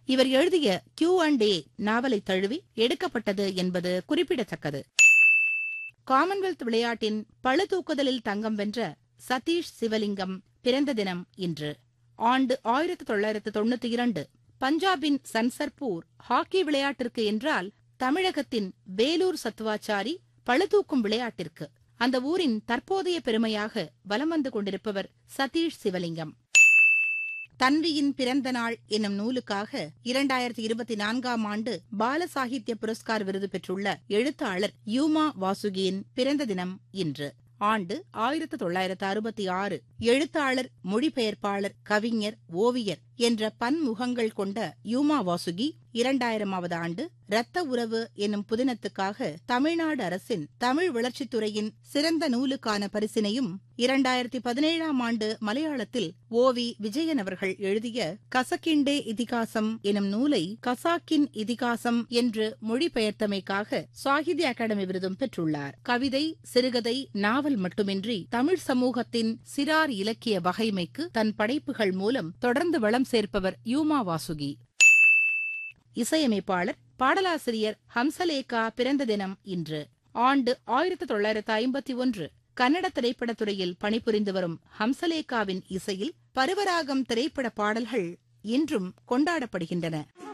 இவர் எழுதிய Q and ஏ நாவலை தழுவி எடுக்கப்பட்டது என்பது குறிப்பிடத்தக்கது காமன்வெல்த் விளையாட்டின் பளுதூக்குதலில் தங்கம் வென்ற சதீஷ் சிவலிங்கம் பிறந்த தினம் இன்று ஆண்டு ஆயிரத்து தொள்ளாயிரத்து தொண்ணூத்தி இரண்டு பஞ்சாபின் சன்சர்பூர் ஹாக்கி விளையாட்டிற்கு என்றால் தமிழகத்தின் வேலூர் சத்துவாச்சாரி பளுதூக்கும் விளையாட்டிற்கு அந்த ஊரின் தற்போதைய பெருமையாக வலம் வந்து கொண்டிருப்பவர் சதீஷ் சிவலிங்கம் தன்வியின் பிறந்த நாள் என்னும் நூலுக்காக இரண்டாயிரத்தி இருபத்தி நான்காம் ஆண்டு பால சாகித்ய புரஸ்கார் விருது பெற்றுள்ள எழுத்தாளர் யூமா வாசுகியின் பிறந்த தினம் இன்று ஆண்டு ஆயிரத்து தொள்ளாயிரத்து அறுபத்தி ஆறு எழுத்தாளர் மொழிபெயர்ப்பாளர் கவிஞர் ஓவியர் என்ற பன்முகங்கள் கொண்ட யூமா வாசுகி இரண்டாயிரமாவது ஆண்டு இரத்த உறவு என்னும் புதினத்துக்காக தமிழ்நாடு அரசின் தமிழ் வளர்ச்சித்துறையின் சிறந்த நூலுக்கான பரிசினையும் இரண்டாயிரத்தி பதினேழாம் ஆண்டு மலையாளத்தில் ஓவி விஜயன் அவர்கள் எழுதிய கசக்கிண்டே இதிகாசம் எனும் நூலை கசாக்கின் இதிகாசம் என்று மொழிபெயர்த்தமைக்காக சாகித்ய அகாடமி விருதும் பெற்றுள்ளார் கவிதை சிறுகதை நாவல் மட்டுமின்றி தமிழ் சமூகத்தின் சிறார் இலக்கிய வகைமைக்கு தன் படைப்புகள் மூலம் தொடர்ந்து வளம் சேர்ப்பவர் யூமா வாசுகி இசையமைப்பாளர் பாடலாசிரியர் ஹம்சலேகா பிறந்த தினம் இன்று ஆண்டு ஆயிரத்து தொள்ளாயிரத்து ஐம்பத்தி ஒன்று கன்னட திரைப்படத்துறையில் பணிபுரிந்து வரும் ஹம்சலேகாவின் இசையில் பருவராகம் திரைப்பட பாடல்கள் இன்றும் கொண்டாடப்படுகின்றன